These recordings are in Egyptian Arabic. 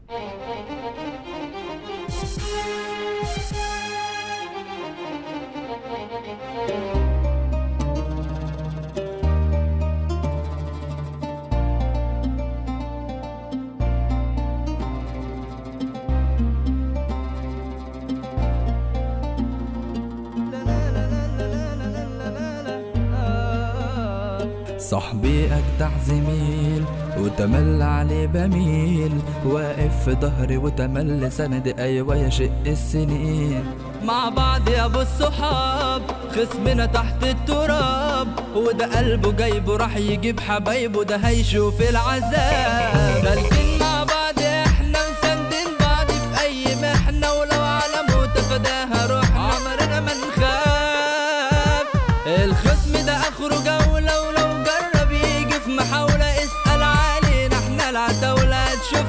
صاحبي أجدع زميل وتمل عليه بميل واقف في ظهري وتمل سند أيوة يشق السنين مع بعض يا ابو الصحاب خصمنا تحت التراب وده قلبه جايبه راح يجيب حبايبه ده هيشوف العذاب سالكين مع بعض احنا مساندين بعض في اي محنه ولو على موت فداها روحنا عمرنا ما نخاف الخصم ده اخره جوله ولو جرب يجي في محاوله اسال علينا احنا العتاوله هتشوف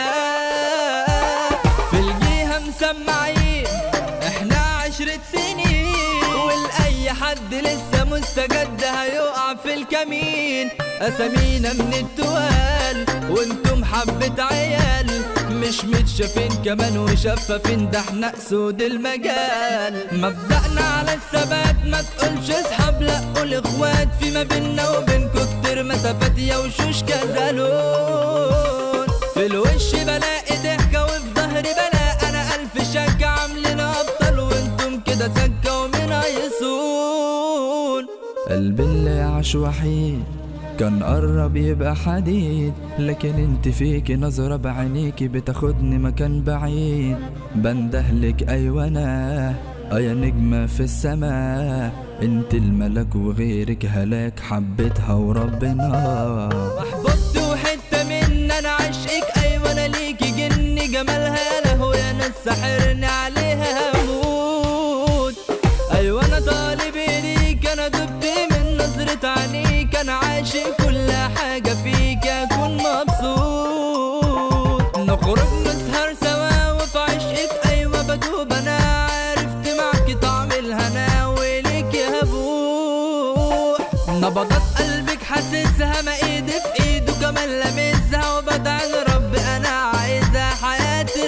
اتلاف في الجيهه مسمعين احنا عشرة سنين ولأي حد لسه مستجد هيقع في الكمين أسامينا من التوال وانتم حبة عيال مش متشافين كمان وشفافين ده احنا اسود المجال مبدأنا على الثبات ما تقولش اصحاب لا قول اخوات في ما بينا وبينكوا كتير مسافات يا وشوش كذا لون في الوش بلاقي ضحكة وفي ظهري بلاقي انا الف شك عاملين ابطال وانتم كده سكة ومن هيصون قلبي اللي عاش وحيد كان قرب يبقى حديد لكن انت فيكي نظرة بعينيكي بتاخدني مكان بعيد بندهلك ايوه انا اه يا نجمة في السماء انت الملك وغيرك هلاك حبيتها وربنا محبوبتي وحتة من انا عشقك ايوه انا ليكي جني جمالها له يا ناس سحرني عليها هموت ايوه انا طالب ايديك انا دبت من نظرة عينيك انا عاشق كل حاجة فيك اكون مبسوط نخرج نسهر سوا وفي عشقك ايوه بدوب انا عرفت معك طعم الهنا وليك هبوح نبضات قلبك حاسسها ما ايدي في ايده كمان لمسها وبدعي لرب انا عايزها حياتي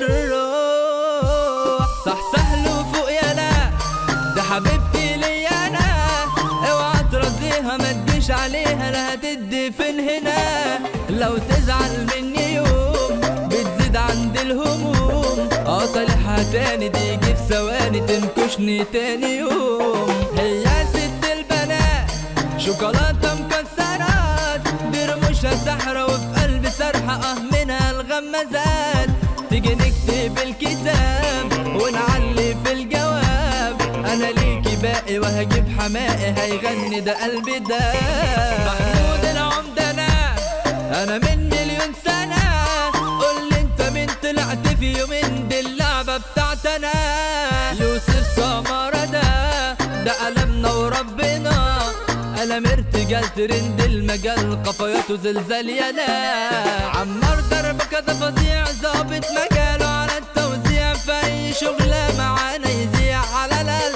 الروح صح سهل وفوق يا لا ده حبيبتي ليا انا اوعى ترضيها ما تجيش عليها لا هتدي فين هنا لو تزعل مني يوم بتزيد عند الهموم اه صالحها تاني تيجي في ثواني تنكشني تاني يوم هي ست البنات شوكولاتة مكسرات دي رموشها سحرة وفي قلبي سرحة اه منها الغمازات تيجي نكتب الكتاب ونعلي في الجواب انا ليكي باقي وهجيب حمائي هيغني ده قلبي ده محمود العمدة انا انا من مليون سنة قول لي انت مين طلعت في يومين دي اللعبة بتاعتنا يوسف سمرة ده ده قلمنا وربنا قلم ارتجال ترند المجال قفاياته زلزال يالا عمار ضربة كده فظيع ظابط مجاله على التوزيع في اي شغلة معانا يذيع على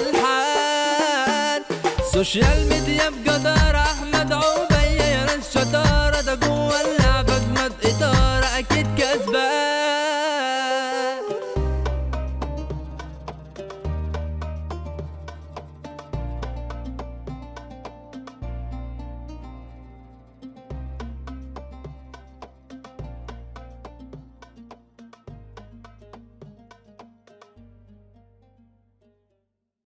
الالحان سوشيال ميديا بجدارة احمد عبية يا ناس شطارة ده جوه اللعبة اجمد اطارة اكيد كسبان